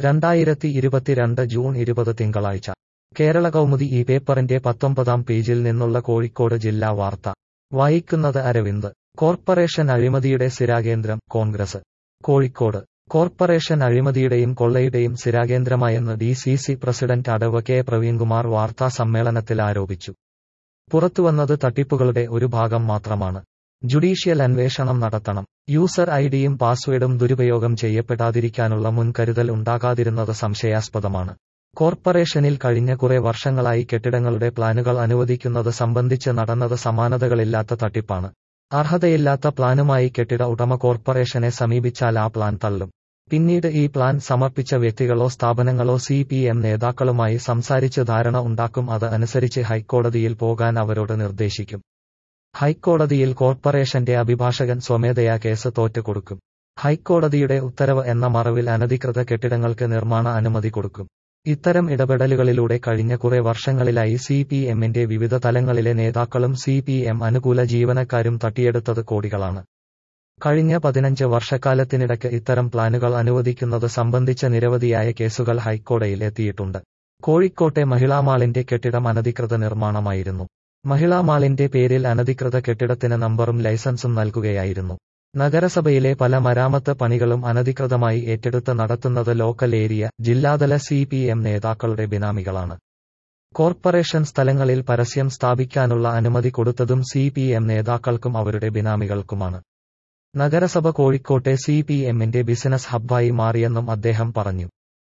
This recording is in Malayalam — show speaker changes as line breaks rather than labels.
രണ്ടായിരത്തി ഇരുപത്തിരണ്ട് ജൂൺ ഇരുപത് തിങ്കളാഴ്ച കേരള കൗമുദി ഈ പേപ്പറിന്റെ പത്തൊമ്പതാം പേജിൽ നിന്നുള്ള കോഴിക്കോട് ജില്ലാ വാർത്ത വായിക്കുന്നത് അരവിന്ദ് കോർപ്പറേഷൻ അഴിമതിയുടെ സിരാകേന്ദ്രം കോൺഗ്രസ് കോഴിക്കോട് കോർപ്പറേഷൻ അഴിമതിയുടെയും കൊള്ളയുടെയും സിരാകേന്ദ്രമായെന്ന് ഡി സി സി പ്രസിഡന്റ് അടവ് കെ പ്രവീൺകുമാർ വാർത്താ സമ്മേളനത്തിൽ ആരോപിച്ചു പുറത്തുവന്നത് തട്ടിപ്പുകളുടെ ഒരു ഭാഗം മാത്രമാണ് ജുഡീഷ്യൽ അന്വേഷണം നടത്തണം യൂസർ ഐഡിയും പാസ്വേഡും ദുരുപയോഗം ചെയ്യപ്പെടാതിരിക്കാനുള്ള മുൻകരുതൽ ഉണ്ടാകാതിരുന്നത് സംശയാസ്പദമാണ് കോർപ്പറേഷനിൽ കഴിഞ്ഞ കുറെ വർഷങ്ങളായി കെട്ടിടങ്ങളുടെ പ്ലാനുകൾ അനുവദിക്കുന്നത് സംബന്ധിച്ച് നടന്നത് സമാനതകളില്ലാത്ത തട്ടിപ്പാണ് അർഹതയില്ലാത്ത പ്ലാനുമായി കെട്ടിട ഉടമ കോർപ്പറേഷനെ സമീപിച്ചാൽ ആ പ്ലാൻ തള്ളും പിന്നീട് ഈ പ്ലാൻ സമർപ്പിച്ച വ്യക്തികളോ സ്ഥാപനങ്ങളോ സി പി എം നേതാക്കളുമായി സംസാരിച്ച് ധാരണ ഉണ്ടാക്കും അത് അനുസരിച്ച് ഹൈക്കോടതിയിൽ പോകാൻ അവരോട് നിർദ്ദേശിക്കും ഹൈക്കോടതിയിൽ കോർപ്പറേഷന്റെ അഭിഭാഷകൻ സ്വമേധയാ കേസ് തോറ്റുകൊടുക്കും ഹൈക്കോടതിയുടെ ഉത്തരവ് എന്ന മറവിൽ അനധികൃത കെട്ടിടങ്ങൾക്ക് നിർമ്മാണ അനുമതി കൊടുക്കും ഇത്തരം ഇടപെടലുകളിലൂടെ കഴിഞ്ഞ കുറെ വർഷങ്ങളിലായി സി പി എമ്മിന്റെ വിവിധ തലങ്ങളിലെ നേതാക്കളും സി പി എം അനുകൂല ജീവനക്കാരും തട്ടിയെടുത്തത് കോടികളാണ് കഴിഞ്ഞ പതിനഞ്ച് വർഷക്കാലത്തിനിടയ്ക്ക് ഇത്തരം പ്ലാനുകൾ അനുവദിക്കുന്നത് സംബന്ധിച്ച നിരവധിയായ കേസുകൾ ഹൈക്കോടതിയിൽ എത്തിയിട്ടുണ്ട് കോഴിക്കോട്ടെ മഹിളാമാളിന്റെ കെട്ടിടം അനധികൃത നിർമ്മാണമായിരുന്നു മഹിളാമാളിന്റെ പേരിൽ അനധികൃത കെട്ടിടത്തിന് നമ്പറും ലൈസൻസും നൽകുകയായിരുന്നു നഗരസഭയിലെ പല മരാമത്ത് പണികളും അനധികൃതമായി ഏറ്റെടുത്ത് നടത്തുന്നത് ലോക്കൽ ഏരിയ ജില്ലാതല സി പി എം നേതാക്കളുടെ ബിനാമികളാണ് കോർപ്പറേഷൻ സ്ഥലങ്ങളിൽ പരസ്യം സ്ഥാപിക്കാനുള്ള അനുമതി കൊടുത്തതും സി പി എം നേതാക്കൾക്കും അവരുടെ ബിനാമികൾക്കുമാണ് നഗരസഭ കോഴിക്കോട്ടെ സി പി എമ്മിന്റെ ബിസിനസ് ഹബ്ബായി മാറിയെന്നും അദ്ദേഹം പറഞ്ഞു